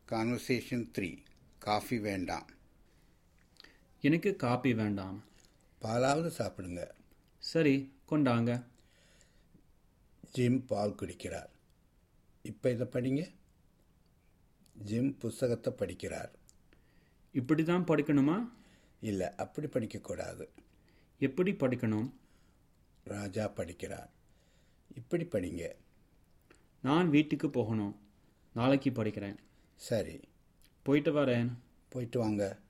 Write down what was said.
conversation three coffee வேண்டாம் எனக்கு copy வேண்டாம் பாலாவது சாப்பிடுங்க சரி கொண்டாங்க ஜிம் பால் குடிக்கிறார் இப்போ இதை படிங்க ஜிம் புஸ்தகத்தை படிக்கிறார் இப்படி தான் படிக்கணுமா இல்லை அப்படி படிக்கக்கூடாது எப்படி படிக்கணும் ராஜா படிக்கிறார் இப்படி படிங்க நான் வீட்டுக்கு போகணும் நாளைக்கு படிக்கிறேன் சரி போயிட்டு வரேன் போயிட்டு வாங்க